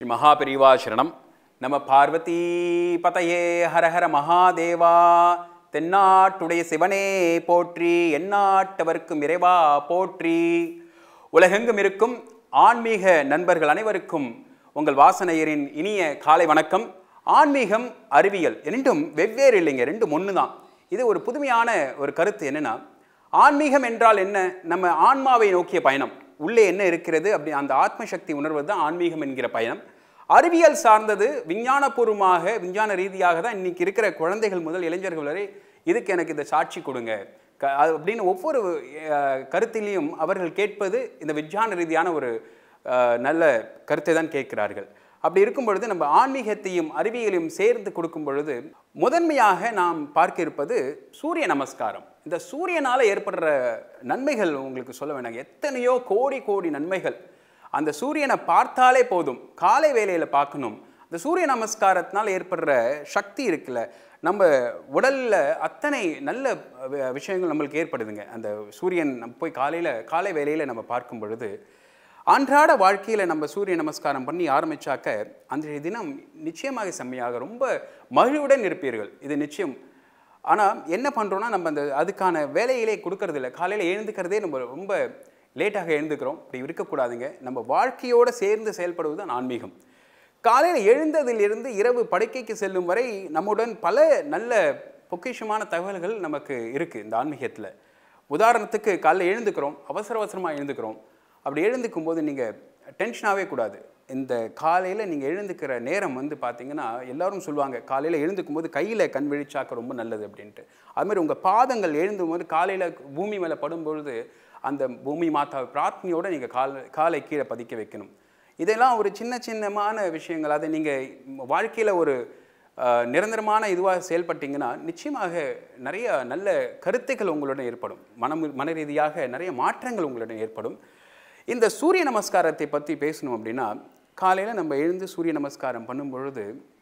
மகாபெரிவா சரணம் நம பார்வதி பதையே ஹரஹர மகாதேவா தென்னாட்டுடைய சிவனே போற்றி எந்நாட்டவர்க்கும் இறைவா போற்றி உலகெங்கும் இருக்கும் ஆன்மீக நண்பர்கள் அனைவருக்கும் உங்கள் வாசனையரின் இனிய காலை வணக்கம் ஆன்மீகம் அறிவியல் இரண்டும் வெவ்வேறு இல்லைங்க ரெண்டும் ஒன்று தான் இது ஒரு புதுமையான ஒரு கருத்து என்னன்னா ஆன்மீகம் என்றால் என்ன நம்ம ஆன்மாவை நோக்கிய பயணம் உள்ளே என்ன இருக்கிறது அப்படி அந்த ஆத்ம சக்தி உணர்வது தான் ஆன்மீகம் என்கிற பயணம் அறிவியல் சார்ந்தது விஞ்ஞானபூர்வமாக விஞ்ஞான ரீதியாக தான் இன்னைக்கு இருக்கிற குழந்தைகள் முதல் இளைஞர்கள் வரை இதுக்கு எனக்கு இந்த சாட்சி கொடுங்க க அது அப்படின்னு ஒவ்வொரு அஹ், கருத்திலையும் அவர்கள் கேட்பது இந்த விஞ்ஞான ரீதியான ஒரு அஹ், நல்ல கருத்தை தான் கேட்கிறார்கள் அப்படி இருக்கும் பொழுது நம்ம ஆன்மீகத்தையும் அறிவியலையும் சேர்ந்து கொடுக்கும் பொழுது முதன்மையாக நாம் பார்க்க இருப்பது சூரிய நமஸ்காரம் இந்த சூரியனால் ஏற்படுற நன்மைகள் உங்களுக்கு சொல்ல வேண்டாங்க எத்தனையோ கோடி கோடி நன்மைகள் அந்த சூரியனை பார்த்தாலே போதும் காலை வேளையில் பார்க்கணும் அந்த சூரிய நமஸ்காரத்தினால் ஏற்படுற சக்தி இருக்குல்ல நம்ம உடலில் அத்தனை நல்ல வி- விஷயங்கள் நம்மளுக்கு ஏற்படுதுங்க அந்த சூரியன் நம்ம போய் காலையில் காலை வேளையில் நம்ம பார்க்கும் பொழுது அன்றாட வாழ்க்கையில் நம்ம சூரிய நமஸ்காரம் பண்ணி ஆரம்பிச்சாக்க அன்றைய தினம் நிச்சயமாக செம்மையாக ரொம்ப மகிழ்வுடன் இருப்பீர்கள் இது நிச்சயம் ஆனால் என்ன பண்ணுறோன்னா நம்ம அந்த அதுக்கான வேலையிலே கொடுக்கறது இல்லை காலையில் எழுந்துக்கிறதே நம்ம ரொம்ப லேட்டாக எழுந்துக்கிறோம் அப்படி இருக்கக்கூடாதுங்க நம்ம வாழ்க்கையோடு சேர்ந்து செயல்படுவது தான் ஆன்மீகம் காலையில் எழுந்ததிலிருந்து இரவு படுக்கைக்கு செல்லும் வரை நம்முடன் பல நல்ல பொக்கிஷமான தகவல்கள் நமக்கு இருக்குது இந்த ஆன்மீகத்தில் உதாரணத்துக்கு காலைல எழுந்துக்கிறோம் அவசர அவசரமாக எழுந்துக்கிறோம் அப்படி எழுந்துக்கும் போது நீங்கள் டென்ஷனாகவே கூடாது இந்த காலையில் நீங்கள் எழுந்துக்கிற நேரம் வந்து பார்த்தீங்கன்னா எல்லாரும் சொல்லுவாங்க காலையில் எழுந்துக்கும் போது கையில் கண் விழிச்சாக்க ரொம்ப நல்லது அப்படின்ட்டு அதுமாதிரி உங்கள் பாதங்கள் எழுந்தும் போது காலையில் பூமி மேலே படும்பொழுது அந்த பூமி மாதா பிரார்த்தனையோடு நீங்கள் கால் காலை கீழே பதிக்க வைக்கணும் இதெல்லாம் ஒரு சின்ன சின்னமான விஷயங்கள் அதை நீங்கள் வாழ்க்கையில் ஒரு அஹ், நிரந்தரமான இதுவாக செயல்பட்டீங்கன்னா நிச்சயமாக நிறைய நல்ல கருத்துக்கள் உங்களுடன் ஏற்படும் மனம் மன ரீதியாக நிறைய மாற்றங்கள் உங்களுடன் ஏற்படும் இந்த சூரிய நமஸ்காரத்தை பற்றி பேசணும் அப்படின்னா காலையில் நம்ம எழுந்து சூரிய நமஸ்காரம் பண்ணும் பொழுது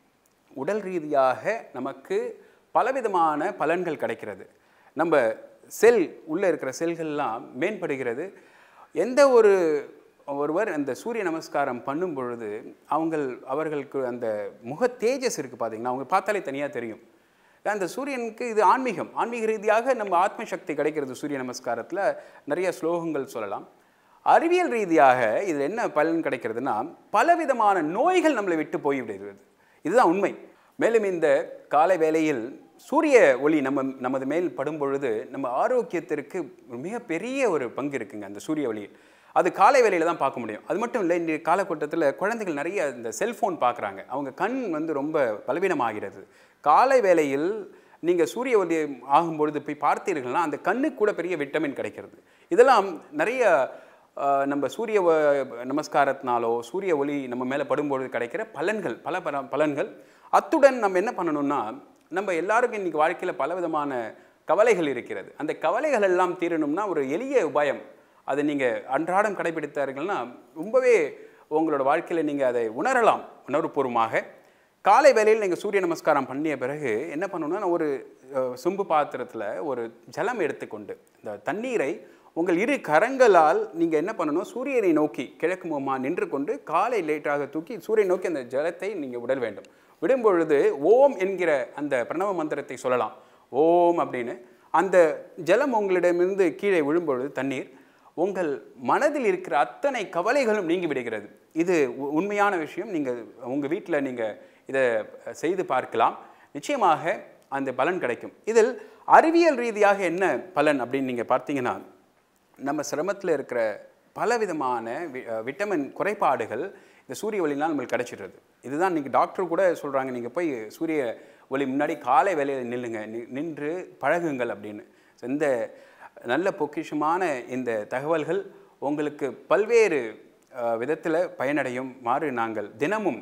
உடல் ரீதியாக நமக்கு பலவிதமான பலன்கள் கிடைக்கிறது நம்ம செல் உள்ளே இருக்கிற செல்கள்லாம் மேம்படுகிறது எந்த ஒரு ஒருவர் அந்த சூரிய நமஸ்காரம் பண்ணும் பொழுது அவங்கள் அவர்களுக்கு அந்த முக தேஜஸ் இருக்குது பார்த்தீங்கன்னா அவங்க பார்த்தாலே தனியாக தெரியும் அந்த சூரியனுக்கு இது ஆன்மீகம் ஆன்மீக ரீதியாக நம்ம ஆத்ம சக்தி கிடைக்கிறது சூரிய நமஸ்காரத்தில் நிறைய ஸ்லோகங்கள் சொல்லலாம் அறிவியல் ரீதியாக இதில் என்ன பலன் கிடைக்கிறதுனா பலவிதமான நோய்கள் நம்மளை விட்டு போய்விடுகிறது இதுதான் உண்மை மேலும் இந்த காலை வேளையில் சூரிய ஒளி நம்ம நமது மேல் படும் பொழுது நம்ம ஆரோக்கியத்திற்கு ஒரு மிகப்பெரிய ஒரு பங்கு இருக்குங்க அந்த சூரிய ஒளியில் அது காலை வேளையில் தான் பார்க்க முடியும் அது மட்டும் இல்லை இன்றைய காலகட்டத்தில் குழந்தைகள் நிறைய இந்த செல்ஃபோன் பார்க்குறாங்க அவங்க கண் வந்து ரொம்ப பலவீனமாகிறது காலை வேளையில் நீங்கள் சூரிய ஒளி ஆகும்பொழுது போய் பார்த்தீர்கள்னா அந்த கண்ணுக்கு கூட பெரிய விட்டமின் கிடைக்கிறது இதெல்லாம் நிறைய ஆஹ், நம்ம சூரிய வ- நமஸ்காரத்தினாலோ சூரிய ஒளி நம்ம மேலே படும்பொழுது கிடைக்கிற பலன்கள் பல பல பலன்கள் அத்துடன் நம்ம என்ன பண்ணணும்னா நம்ம எல்லாருக்கும் இன்றைக்கி வாழ்க்கையில் பலவிதமான கவலைகள் இருக்கிறது அந்த கவலைகள் எல்லாம் தீரணும்னா ஒரு எளிய உபாயம் அதை நீங்கள் அன்றாடம் கடைபிடித்தார்கள்னா ரொம்பவே உங்களோட வாழ்க்கையில் நீங்கள் அதை உணரலாம் உணர்வுபூர்வமாக காலை வேளையில் நீங்கள் சூரிய நமஸ்காரம் பண்ணிய பிறகு என்ன பண்ணணும்னா ஒரு அஹ், சொம்பு பாத்திரத்தில் ஒரு ஜலம் எடுத்துக்கொண்டு இந்த தண்ணீரை உங்கள் இரு கரங்களால் நீங்கள் என்ன பண்ணணும் சூரியனை நோக்கி கிழக்கு முகமாக நின்று கொண்டு காலை லேட்டாக தூக்கி சூரியனை நோக்கி அந்த ஜலத்தை நீங்கள் விட வேண்டும் விடும் பொழுது ஓம் என்கிற அந்த பிரணவ மந்திரத்தை சொல்லலாம் ஓம் அப்படின்னு அந்த ஜலம் உங்களிடமிருந்து கீழே விழும்பொழுது தண்ணீர் உங்கள் மனதில் இருக்கிற அத்தனை கவலைகளும் நீங்கி விடுகிறது இது உ- உண்மையான விஷயம் நீங்கள் உங்கள் வீட்டில் நீங்கள் இதை செய்து பார்க்கலாம் நிச்சயமாக அந்த பலன் கிடைக்கும் இதில் அறிவியல் ரீதியாக என்ன பலன் அப்படின்னு நீங்கள் பார்த்தீங்கன்னா நம்ம சிரமத்தில் இருக்கிற பலவிதமான வி- அஹ் விட்டமின் குறைபாடுகள் இந்த சூரிய ஒளினால் நம்மளுக்கு கிடைச்சிடுறது இதுதான் இன்னைக்கு டாக்டர் கூட சொல்கிறாங்க நீங்கள் போய் சூரிய ஒளி முன்னாடி காலை வேலையில் நில்லுங்க நி- நின்று பழகுங்கள் அப்படின்னு So, இந்த நல்ல பொக்கிஷமான இந்த தகவல்கள் உங்களுக்கு பல்வேறு விதத்தில் பயனடையும் மாறு நாங்கள் தினமும்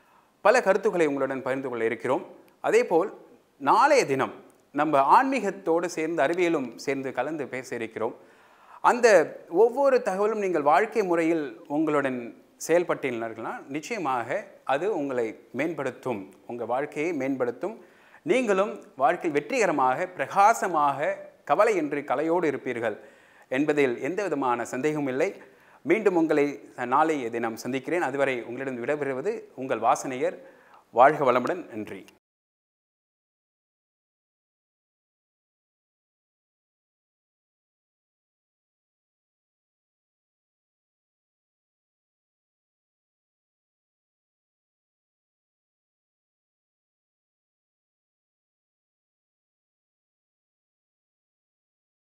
பல கருத்துக்களை உங்களுடன் பகிர்ந்து கொள்ள இருக்கிறோம் அதேபோல் நாளைய தினம் நம்ம ஆன்மீகத்தோடு சேர்ந்து அறிவியலும் சேர்ந்து கலந்து பேச இருக்கிறோம் அந்த ஒவ்வொரு தகவலும் நீங்கள் வாழ்க்கை முறையில் உங்களுடன் செயல்பட்டீர்கள்னா நிச்சயமாக அது உங்களை மேம்படுத்தும் உங்கள் வாழ்க்கையை மேம்படுத்தும் நீங்களும் வாழ்க்கையில் வெற்றிகரமாக பிரகாசமாக கவலையின்றி கலையோடு இருப்பீர்கள் என்பதில் எந்த விதமான சந்தேகமும் இல்லை மீண்டும் உங்களை நாளை தினம் சந்திக்கிறேன் அதுவரை உங்களிடம் விடைபெறுவது உங்கள் வாசனையர் வாழ்க வளமுடன் நன்றி